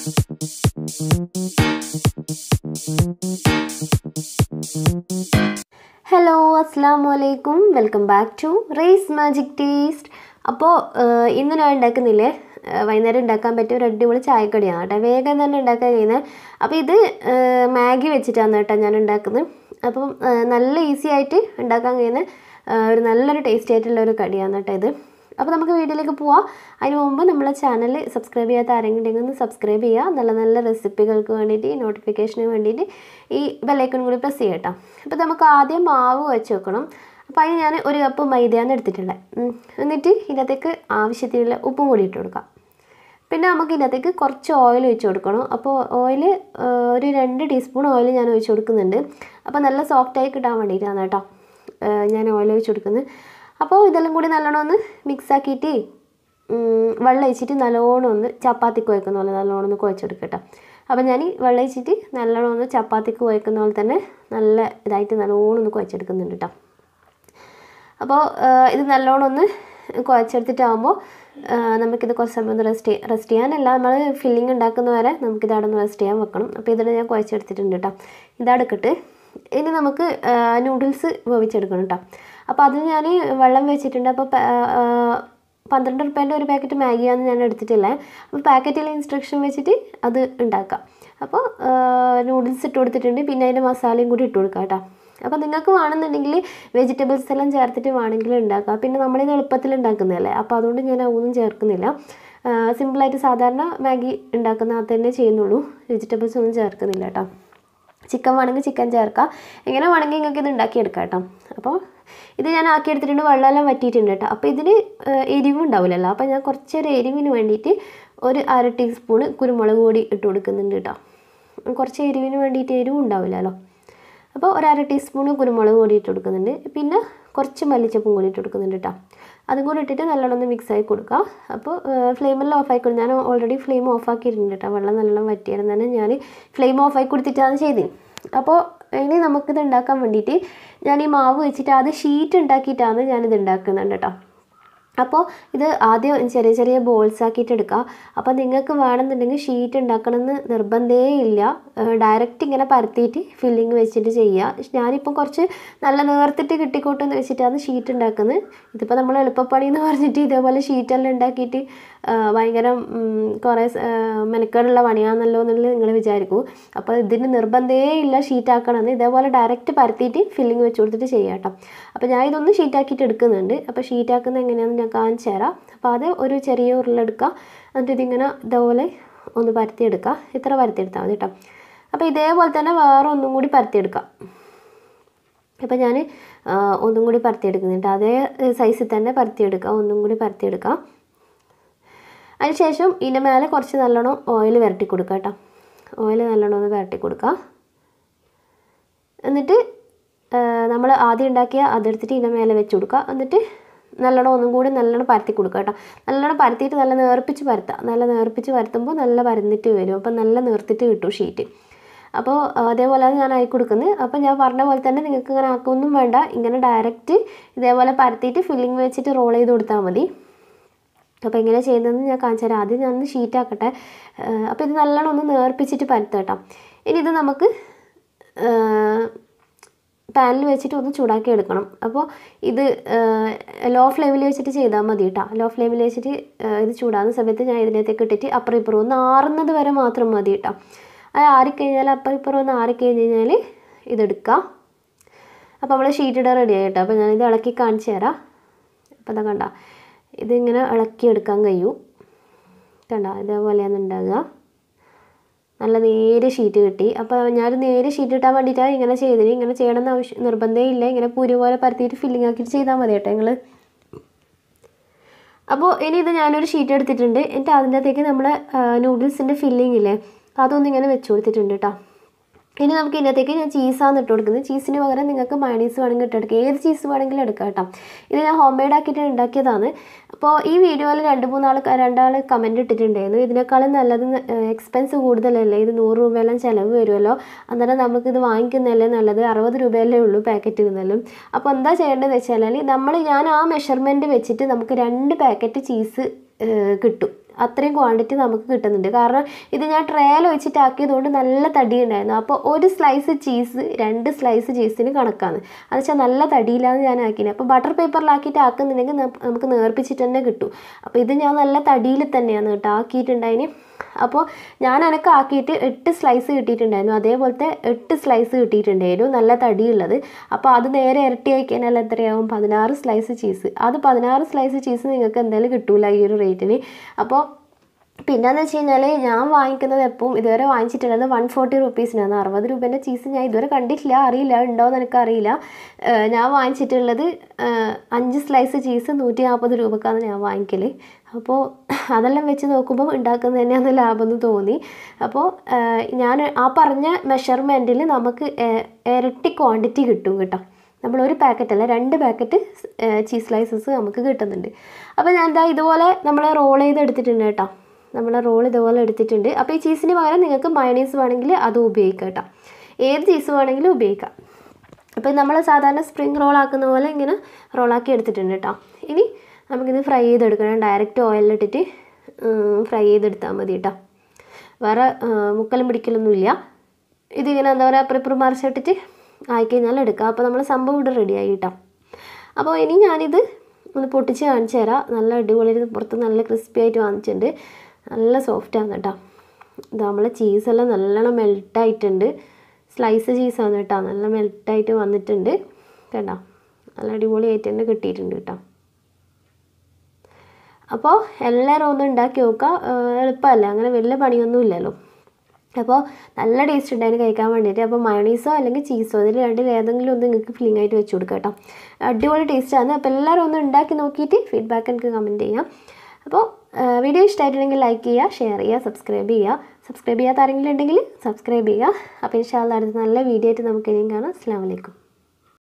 Hello അസ്സാം വലൈക്കും welcome back to race magic taste അപ്പോൾ ഇന്ന് ഞാൻ ഉണ്ടാക്കുന്നില്ലേ ഏഹ് വൈകുന്നേരം ഉണ്ടാക്കാൻ പറ്റിയ ഒരു അടിപൊളി ചായക്കടിയാണ് കേട്ടോ വേഗം തന്നെ ഉണ്ടാക്കാൻ കഴിയുന്നത് അപ്പോൾ ഇത് ഏഹ് മാഗി വെച്ചിട്ടാണ് കേട്ടോ ഞാൻ ഉണ്ടാക്കുന്നത് അപ്പം ഏഹ് നല്ല ഈസി ആയിട്ട് ഉണ്ടാക്കാൻ കഴിയുന്ന ഏഹ് ഒരു നല്ലൊരു ടേസ്റ്റി ആയിട്ടുള്ള ഒരു കടിയാണ് കേട്ടോ ഇത് അപ്പോൾ നമുക്ക് വീഡിയോയിലേക്ക് പോവാം അതിന് മുമ്പ് നമ്മളെ ചാനൽ സബ്സ്ക്രൈബ് ചെയ്യാത്ത ആരെങ്കിലും ഉണ്ടെങ്കിൽ ഒന്ന് സബ്സ്ക്രൈബ് ചെയ്യുക നല്ല നല്ല റെസിപ്പികൾക്ക് വേണ്ടിയിട്ട് നോട്ടിഫിക്കേഷന് വേണ്ടിയിട്ട് ഈ ബെല്ലൈക്കൺ കൂടി പ്രസ് ചെയ്യാം കേട്ടോ അപ്പോൾ നമുക്ക് ആദ്യം മാവ് വെച്ച് വെക്കണം അപ്പോൾ അതിന് ഞാൻ ഒരു കപ്പ് മൈദയാണ് എടുത്തിട്ടുള്ളത് ഉം. എന്നിട്ട് ഇതിനകത്തേക്ക് ആവശ്യത്തിനുള്ള ഉപ്പും കൂടി ഇട്ട് കൊടുക്കാം പിന്നെ നമുക്ക് ഇതിനകത്തേക്ക് കുറച്ച് ഓയിൽ ഒഴിച്ച് കൊടുക്കണം അപ്പോൾ ഓയിൽ ഒരു രണ്ട് ടീസ്പൂൺ ഓയിൽ ഞാൻ ഒഴിച്ച് കൊടുക്കുന്നുണ്ട് അപ്പോൾ നല്ല സോഫ്റ്റായി കിട്ടാൻ വേണ്ടിയിട്ടാണ് കേട്ടോ ഏഹ് ഞാൻ ഓയിൽ ഒഴിച്ച് കൊടുക്കുന്നത് അപ്പോൾ ഇതെല്ലാം കൂടി നല്ലോണം ഒന്ന് മിക്സ് ആക്കിയിട്ട് ഉം, വെള്ളം ഒഴിച്ചിട്ട് നല്ലോണം ഒന്ന് ചപ്പാത്തിക്ക് കുഴക്കുന്ന പോലെ നല്ലോണം ഒന്ന് കുഴച്ചെടുക്കുക കേട്ടോ അപ്പോൾ ഞാൻ ഈ വെള്ളം ഒഴിച്ചിട്ട് നല്ലോണം ഒന്ന് ചപ്പാത്തിക്ക് കുഴക്കുന്ന പോലെ തന്നെ നല്ല ഇതായിട്ട് നല്ലോണം ഒന്ന് കുഴച്ചെടുക്കുന്നുണ്ട് കേട്ടോ അപ്പോൾ ഇത് നല്ലോണം ഒന്ന് കുഴച്ചെടുത്തിട്ടാകുമ്പോൾ നമുക്കിത് കുറച്ച് സമയം ഒന്ന് റെസ്റ്റ് റെസ്റ്റ് ചെയ്യാനല്ല നമ്മൾ ഫില്ലിംഗ് ഉണ്ടാക്കുന്ന വരെ നമുക്കിത് അവിടെ ഒന്ന് റെസ്റ്റ് ചെയ്യാൻ വെക്കണം അപ്പോൾ ഇതിൽ ഞാൻ കുഴച്ചെടുത്തിട്ടുണ്ട് കേട്ടോ ഇതെടുക്കട്ട് ഇനി നമുക്ക് നൂഡിൽസ് വേവിച്ചെടുക്കണം കേട്ടോ അപ്പോൾ അത് ഞാൻ വെള്ളം വെച്ചിട്ടുണ്ട് അപ്പോൾ പ- ആ, പന്ത്രണ്ട് റുപ്യേൻ്റെ ഒരു പാക്കറ്റ് മാഗിയാണ് ഞാൻ എടുത്തിട്ടില്ലേ അപ്പോൾ പാക്കറ്റിലെ ഇൻസ്ട്രക്ഷൻ വെച്ചിട്ട് അത് ഉണ്ടാക്കാം അപ്പോൾ നൂഡിൽസ് ഇട്ട് കൊടുത്തിട്ടുണ്ട് പിന്നെ അതിൻ്റെ മസാലയും കൂടി ഇട്ട് കൊടുക്കാം കേട്ടോ അപ്പോൾ നിങ്ങൾക്ക് വേണമെന്നുണ്ടെങ്കിൽ വെജിറ്റബിൾസ് എല്ലാം ചേർത്തിട്ട് വേണമെങ്കിൽ ഉണ്ടാക്കാം പിന്നെ നമ്മളിത് എളുപ്പത്തിൽ ഉണ്ടാക്കുന്നതല്ലേ അപ്പോൾ അതുകൊണ്ട് ഞാൻ ഒന്നും ചേർക്കുന്നില്ല സിമ്പിളായിട്ട് സാധാരണ മാഗി ഉണ്ടാക്കുന്ന തന്നെ ചെയ്യുന്നുള്ളൂ വെജിറ്റബിൾസ് ഒന്നും ചേർക്കുന്നില്ല കേട്ടോ ചിക്കൻ വേണമെങ്കിൽ ചിക്കൻ ചേർക്കാം എങ്ങനെ വേണമെങ്കിൽ നിങ്ങൾക്ക് ഇത് ഉണ്ടാക്കിയെടുക്കാം കേട്ടോ അപ്പോൾ ഇത് ഞാൻ ആക്കി എടുത്തിട്ടുണ്ട് വെള്ളമെല്ലാം വറ്റിയിട്ടുണ്ട് കേട്ടോ അപ്പോൾ ഇതിന് ഏഹ്, എരിവ് ഉണ്ടാവില്ലല്ലോ അപ്പോൾ ഞാൻ കുറച്ചൊരു എരിവിന് വേണ്ടിയിട്ട് ഒരു അര ടീസ്പൂണ് കുരുമുളക് പൊടി ഇട്ട് കൊടുക്കുന്നുണ്ട് കേട്ടോ കുറച്ച് എരിവിന് വേണ്ടിയിട്ട് എരിവും ഉണ്ടാവില്ലല്ലോ അപ്പോൾ ഒരു അര ടീസ്പൂണ് കുരുമുളക് പൊടി ഇട്ട് കൊടുക്കുന്നുണ്ട് പിന്നെ കുറച്ച് മല്ലിച്ചപ്പും കൂടി ഇട്ട് കൊടുക്കുന്നുണ്ട് കേട്ടോ അതും കൂടി ഇട്ടിട്ട് നല്ലോണം ഒന്ന് മിക്സ് ആക്കി കൊടുക്കുക അപ്പോൾ ഫ്ലെയിമെല്ലാം ഓഫ് ആക്കി കൊടുക്കും ഞാൻ ഓൾറെഡി ഫ്ലെയിം ഓഫ് ആക്കിയിട്ടുണ്ട് കേട്ടോ വെള്ളം നല്ലോണം വറ്റിയായിരുന്നു തന്നെ ഞാൻ ഫ്ലെയിം ഓഫ് ആക്കി കൊടുത്തിട്ടാണ് ചെയ്തത് അപ്പോൾ ഇനി നമുക്കിത് ഉണ്ടാക്കാൻ വേണ്ടിയിട്ട് ഞാൻ ഈ മാവ് വെച്ചിട്ട് അത് ഷീറ്റ് ഉണ്ടാക്കിയിട്ടാണ് ഞാനിത് ഉണ്ടാക്കുന്നുണ്ട് കേട്ടോ അപ്പോൾ ഇത് ആദ്യം ചെറിയ ചെറിയ ബോൾസ് ആക്കിയിട്ട് എടുക്കുക അപ്പോൾ നിങ്ങൾക്ക് വേണമെന്നുണ്ടെങ്കിൽ ഷീറ്റ് ഉണ്ടാക്കണമെന്ന് നിർബന്ധമേ ഇല്ല ഡയറക്റ്റ് ഇങ്ങനെ പരത്തിയിട്ട് ഫില്ലിങ് വെച്ചിട്ട് ചെയ്യുക ഞാനിപ്പോൾ കുറച്ച് നല്ല നേർത്തിട്ട് കിട്ടിക്കോട്ടെ എന്ന് വെച്ചിട്ടാണ് ഷീറ്റ് ഉണ്ടാക്കുന്നത് ഇതിപ്പോൾ നമ്മൾ എളുപ്പപ്പണി എന്ന് പറഞ്ഞിട്ട് ഇതേപോലെ ഷീറ്റെല്ലാം ഉണ്ടാക്കിയിട്ട് ആ, ഭയങ്കര ഉം, കുറേ സ- ആ, മെനക്കേടുള്ള പണിയാണെന്നല്ലോ എന്നുള്ളത് നിങ്ങൾ വിചാരിക്കൂ അപ്പോൾ ഇതിന് നിർബന്ധമേ ഇല്ല ഷീറ്റ് ആക്കണമെന്ന് ഇതേപോലെ ഡയറക്റ്റ് പരത്തിയിട്ട് ഫില്ലിങ് വെച്ച് കൊടുത്തിട്ട് ചെയ്യാം കേട്ടോ അപ്പോൾ ഞാൻ ഇതൊന്ന് ഷീറ്റ് ആക്കിയിട്ട് എടുക്കുന്നുണ്ട് അപ്പോൾ ഷീറ്റ് ആക്കുന്നത് എങ്ങനെയാണെന്ന് ഞാൻ കാണിച്ചു തരാം അപ്പോൾ അത് ഒരു ചെറിയ ഉരുളെടുക്കുക എന്നിട്ട് ഇതിങ്ങനെ ഇതേപോലെ ഒന്ന് പരത്തിയെടുക്കുക ഇത്ര പരത്തിയെടുത്താൽ മതി കേട്ടോ അപ്പോൾ ഇതേപോലെ തന്നെ വേറെ ഒന്നും കൂടി പരത്തിയെടുക്കാം അപ്പോൾ ഞാൻ ഒന്നും കൂടി പരത്തിയെടുക്കുന്നുണ്ട് അതേ സൈസിൽ തന്നെ പരത്തിയെടുക്കുക ഒന്നും കൂടി പരത്തിയെടുക്കുക അതിനുശേഷം ഇതിൻ്റെ മേലെ കുറച്ച് നല്ലോണം ഓയിൽ വരട്ടി കൊടുക്കുക കേട്ടോ ഓയിൽ നല്ലോണം ഒന്ന് വരട്ടി കൊടുക്കുക എന്നിട്ട് നമ്മൾ ആദ്യം ഉണ്ടാക്കിയ അതെടുത്തിട്ട് ഇതിൻ്റെ മേലെ വെച്ച് കൊടുക്കുക എന്നിട്ട് നല്ലോണം ഒന്നും കൂടി നല്ലോണം പരത്തി കൊടുക്കുക കേട്ടോ നല്ലോണം പരത്തിയിട്ട് നല്ല നേർപ്പിച്ച് പരത്തുക നല്ല നേർപ്പിച്ച് പരത്തുമ്പോൾ നല്ല പരന്നിട്ട് വരും അപ്പോൾ നല്ല നേർത്തിട്ട് കിട്ടും ഷീറ്റ് അപ്പോൾ അതേപോലെയാണ് ഞാൻ ആക്കി കൊടുക്കുന്നത് അപ്പോൾ ഞാൻ പറഞ്ഞ പോലെ തന്നെ നിങ്ങൾക്ക് ഇങ്ങനെ ആക്കൊന്നും വേണ്ട ഇങ്ങനെ ഡയറക്റ്റ് ഇതേപോലെ പരത്തിയിട്ട് ഫില്ലിങ് വെച്ചിട്ട് റോൾ ചെയ്ത് കൊടുത്താൽ മതി അപ്പോൾ എങ്ങനെ ചെയ്യുന്നതെന്ന് ഞാൻ കാണിച്ചു തരാം ആദ്യം ഞാൻ ഒന്ന് ഷീറ്റ് ആക്കട്ടെ അപ്പോൾ ഇത് നല്ലോണം ഒന്ന് നേർപ്പിച്ചിട്ട് പരത്താം കേട്ടോ ഇനി ഇത് നമുക്ക് പാനിൽ വെച്ചിട്ട് ഒന്ന് ചൂടാക്കി എടുക്കണം അപ്പോൾ ഇത് ലോ ഫ്ലെയിമിൽ വെച്ചിട്ട് ചെയ്താൽ മതി കേട്ടോ ലോ ഫ്ലെയിമിൽ വെച്ചിട്ട് ആ, ഇത് ചൂടാകുന്ന സമയത്ത് ഞാൻ ഇതിനകത്തേക്ക് ഇട്ടിട്ട് അപ്പുറം ഇപ്പുറം ഒന്ന് ആറുന്നത് വരെ മാത്രം മതി കേട്ടോ അത് ആറിക്കഴിഞ്ഞാൽ അപ്പുറം ഇപ്പുറം ഒന്ന് ആറിക്കഴിഞ്ഞ് കഴിഞ്ഞാൽ ഇതെടുക്കാം അപ്പോൾ നമ്മൾ ഷീറ്റ് ഇടാൻ റെഡി ആയിട്ടോ അപ്പോൾ ഞാനിത് ഇളക്കി കാണിച്ചു തരാം അപ്പോൾ ഇതാ കണ്ട ഇതിങ്ങനെ ഇളക്കിയെടുക്കാൻ കഴിയും കണ്ട ഇതേപോലെയാണ് ഉണ്ടാകുക നല്ല നേരെ ഷീറ്റ് കിട്ടി അപ്പോൾ ഞാൻ നേരെ ഷീറ്റ് ഇട്ടാൻ വേണ്ടിയിട്ടാണ് ഇങ്ങനെ ചെയ്തത് ഇങ്ങനെ ചെയ്യണമെന്ന് ആവശ്യം നിർബന്ധമേ ഇല്ല ഇങ്ങനെ പൂരി പോലെ പരത്തിയിട്ട് ഫില്ലിംഗ് ആക്കിയിട്ട് ചെയ്താൽ മതി കേട്ടോ നിങ്ങൾ അപ്പോൾ ഇനി ഇത് ഞാനൊരു ഷീറ്റ് എടുത്തിട്ടുണ്ട് എന്നിട്ട് അതിൻ്റെ അകത്തേക്ക് നമ്മുടെ നൂഡിൽസിൻ്റെ ഫില്ലിംഗ് ഇല്ലേ അതൊന്നും ഇങ്ങനെ വെച്ച് കൊടുത്തിട്ടുണ്ട് കേട്ടോ ഇനി നമുക്ക് ഇതിനകത്തേക്ക് ഞാൻ ചീസാണ് ഇട്ട് കൊടുക്കുന്നത് ചീസിന് പകരം നിങ്ങൾക്ക് മയണീസ് വേണമെങ്കിൽ ഇട്ടെടുക്കുക ഏത് ചീസ് വേണമെങ്കിലും എടുക്കാം കേട്ടോ ഇത് ഞാൻ ഹോം മെയ്ഡ് ആക്കിയിട്ട് ഉണ്ടാക്കിയതാണ് അപ്പോൾ ഈ വീഡിയോയിൽ രണ്ട് മൂന്നാൾ രണ്ടാൾ കമൻറ്റ് ഇട്ടിട്ടുണ്ടായിരുന്നു ഇതിനേക്കാളും നല്ലത് എക്സ്പെൻസ് കൂടുതലല്ലേ ഇത് നൂറ് രൂപയെല്ലാം ചിലവ് വരുമല്ലോ അന്നേരം നമുക്കിത് വാങ്ങിക്കുന്നതല്ലേ നല്ലത് അറുപത് രൂപയല്ലേ ഉള്ളൂ പാക്കറ്റ് നിന്നാലും അപ്പോൾ എന്താ ചെയ്യേണ്ടതെന്ന് വെച്ചാൽ നമ്മൾ ഞാൻ ആ മെഷർമെൻറ്റ് വെച്ചിട്ട് നമുക്ക് രണ്ട് പാക്കറ്റ് ചീസ് കിട്ടും അത്രയും ക്വാണ്ടിറ്റി നമുക്ക് കിട്ടുന്നുണ്ട് കാരണം ഇത് ഞാൻ ട്രയൽ വെച്ചിട്ട് ആക്കിയതുകൊണ്ട് നല്ല തടി ഉണ്ടായിരുന്നു അപ്പോൾ ഒരു സ്ലൈസ് ചീസ് രണ്ട് സ്ലൈസ് ചീസിന് കണക്കാണ് അത് വെച്ചാൽ നല്ല തടിയില്ലാതെ ഞാൻ ആക്കിയത് അപ്പോൾ ബട്ടർ പേപ്പറിലാക്കിയിട്ട് ആക്കുന്നുണ്ടെങ്കിൽ നം- നമുക്ക് നേർപ്പിച്ചിട്ട് തന്നെ കിട്ടും അപ്പോൾ ഇത് ഞാൻ നല്ല തടിയിൽ തന്നെയാണ് കേട്ടോ ആക്കിയിട്ടുണ്ടായിന് അപ്പോൾ ഞാൻ എനക്ക് ആക്കിയിട്ട് എട്ട് സ്ലൈസ് കിട്ടിയിട്ടുണ്ടായിരുന്നു അതേപോലത്തെ എട്ട് സ്ലൈസ് കിട്ടിയിട്ടുണ്ടായിരുന്നു നല്ല തടിയുള്ളത് അപ്പോൾ അത് നേരെ ഇരട്ടി ആയി കഴിഞ്ഞാൽ എത്രയാവും പതിനാറ് സ്ലൈസ് ചീസ് അത് പതിനാറ് സ്ലൈസ് ചീസ് നിങ്ങൾക്ക് എന്തായാലും കിട്ടൂല ഈ ഒരു റേറ്റിന് അപ്പോൾ പിന്നെന്ന് വെച്ച് കഴിഞ്ഞാൽ ഞാൻ വാങ്ങിക്കുന്നത് എപ്പോഴും ഇതുവരെ വാങ്ങിച്ചിട്ടുള്ളത് വൺ ഫോർട്ടി റുപ്പീസിനാണ് അറുപത് രൂപേൻ്റെ ചീസ് ഞാൻ ഇതുവരെ കണ്ടിട്ടില്ല അറിയില്ല ഉണ്ടോയെന്ന് എനിക്കറിയില്ല ഏഹ് ഞാൻ വാങ്ങിച്ചിട്ടുള്ളത് ഏഹ് അഞ്ച് സ്ലൈസ് ചീസ് നൂറ്റി നാൽപ്പത് രൂപക്കാണ് ഞാൻ വാങ്ങിക്കൽ അപ്പോൾ അതെല്ലാം വെച്ച് നോക്കുമ്പോൾ ഉണ്ടാക്കുന്നത് തന്നെയാണ് ലാഭം എന്ന് തോന്നി അപ്പോൾ ഏഹ് ഞാൻ ആ പറഞ്ഞ മെഷർമെൻറ്റിൽ നമുക്ക് ഏ- ഇരട്ടി ക്വാണ്ടിറ്റി കിട്ടും കേട്ടോ നമ്മൾ ഒരു പാക്കറ്റ് അല്ല രണ്ട് പാക്കറ്റ് ചീസ് സ്ലൈസസ് നമുക്ക് കിട്ടുന്നുണ്ട് അപ്പോൾ ഞാൻ എന്താ ഇതുപോലെ നമ്മൾ റോൾ ചെയ്ത് എടുത്തിട്ടുണ്ട് കേട്ടോ നമ്മൾ റോൾ ഇതുപോലെ എടുത്തിട്ടുണ്ട് അപ്പോൾ ഈ ചീസിന് പകരം നിങ്ങൾക്ക് മയണീസ് വേണമെങ്കിൽ അതും ഉപയോഗിക്കാം കേട്ടോ ഏത് ചീസ് വേണമെങ്കിലും ഉപയോഗിക്കാം അപ്പോൾ നമ്മൾ സാധാരണ സ്പ്രിങ് റോൾ ആക്കുന്ന പോലെ ഇങ്ങനെ റോളാക്കി എടുത്തിട്ടുണ്ട് കേട്ടോ ഇനി നമുക്കിത് ഫ്രൈ ചെയ്തെടുക്കണം ഡയറക്റ്റ് ഓയിലിട്ടിട്ട് ഫ്രൈ ചെയ്തെടുത്താൽ മതി കേട്ടോ വേറെ ആ, മുക്കലും പിടിക്കലൊന്നുമില്ല ഇതിങ്ങനെ എന്താ പറയുക പ്രിപ്പർ മറിച്ചിട്ടിട്ട് ആയിക്കഴിഞ്ഞാൽ എടുക്കാം അപ്പോൾ നമ്മൾ സംഭവം ഇവിടെ റെഡി ആയി കേട്ടോ അപ്പോൾ ഇനി ഞാനിത് ഒന്ന് പൊട്ടിച്ച് കാണിച്ചു തരാം നല്ല അടിപൊളി പുറത്ത് നല്ല ക്രിസ്പി ആയിട്ട് വാങ്ങിച്ചിട്ടുണ്ട് നല്ല സോഫ്റ്റ് ആണ് കേട്ടോ ഇത് നമ്മളെ ചീസെല്ലാം നല്ലോണം മെൽട്ടായിട്ടുണ്ട് സ്ലൈസ് ചീസാണ് കേട്ടോ നല്ല മെൽട്ടായിട്ട് വന്നിട്ടുണ്ട് കേട്ടോ നല്ല അടിപൊളിയായിട്ട് തന്നെ കിട്ടിയിട്ടുണ്ട് കേട്ടോ അപ്പോൾ എല്ലാവരും ഒന്ന് ഉണ്ടാക്കി നോക്കുക എളുപ്പമല്ല അങ്ങനെ വലിയ പണിയൊന്നും ഇല്ലല്ലോ അപ്പോൾ നല്ല ടേസ്റ്റ് ഉണ്ടായിരുന്നു കഴിക്കാൻ വേണ്ടിയിട്ട് അപ്പോൾ മയണീസോ അല്ലെങ്കിൽ ചീസോ ഇതിൽ രണ്ടിൽ ഏതെങ്കിലും ഒന്ന് നിങ്ങൾക്ക് ഫില്ലിംഗ് ആയിട്ട് വെച്ച് കൊടുക്കാം കേട്ടോ അടിപൊളി ടേസ്റ്റാണ് അപ്പോൾ എല്ലാവരും ഒന്ന് ഉണ്ടാക്കി നോക്കിയിട്ട് ഫീഡ്ബാക്ക് എനിക്ക് കമൻറ്റ് ചെയ്യാം അപ്പോൾ വീഡിയോ ഇഷ്ടമായിട്ടുണ്ടെങ്കിൽ ലൈക്ക് ചെയ്യുക ഷെയർ ചെയ്യുക സബ്സ്ക്രൈബ് ചെയ്യുക സബ്സ്ക്രൈബ് ചെയ്യാത്ത ആരെങ്കിലും ഉണ്ടെങ്കിൽ സബ്സ്ക്രൈബ് ചെയ്യുക അപ്പോൾ ഇൻഷാല്ല അടുത്ത നല്ല വീഡിയോ ആയിട്ട് നമുക്ക് ഇനിയും കാണാം അസ്സാം വലൈക്കും